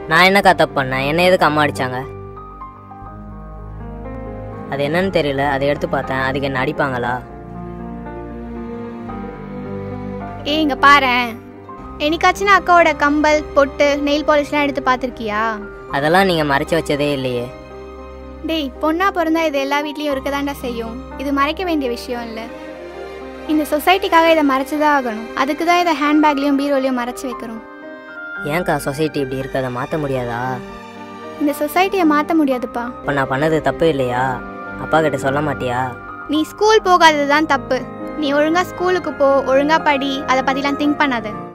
நான் என்னக்கா தப்பு பண்ணேன் என்ன எதுக்கு அம்மா அடிச்சாங்க அது என்னன்னு தெரியல அதை எடுத்து பார்த்தேன் அதுக்கு என்ன அடிப்பாங்களா ஏய் இங்க பாரேன் என்னைக்காச்சும் அக்காவோட கம்பல் பொட்டு நெயில் பாலிஷ்லாம் எடுத்து பார்த்துருக்கியா அதெல்லாம் நீங்கள் மறைச்சு வச்சதே இல்லையே டேய் பொண்ணா பிறந்தா இது எல்லா வீட்லேயும் இருக்க செய்யும் இது மறைக்க வேண்டிய விஷயம் இல்லை இந்த சொசைட்டிக்காக இதை மறைச்சு தான் ஆகணும் அதுக்கு தான் இதை ஹேண்ட்பேக்லேயும் பீரோலையும் மறைச்சு வைக்கிறோம் ஏன்க்கா சொசைட்டி இப்படி இருக்கு அதை மாற்ற முடியாதா இந்த சொசைட்டியை மாற்ற முடியாதுப்பா இப்போ நான் பண்ணது தப்பு இல்லையா அப்பா கிட்ட சொல்ல மாட்டியா நீ ஸ்கூல் போகாதது தான் தப்பு நீ ஒழுங்கா ஸ்கூலுக்கு போ ஒழுங்கா படி அதை பற்றிலாம் திங்க் பண்ணாத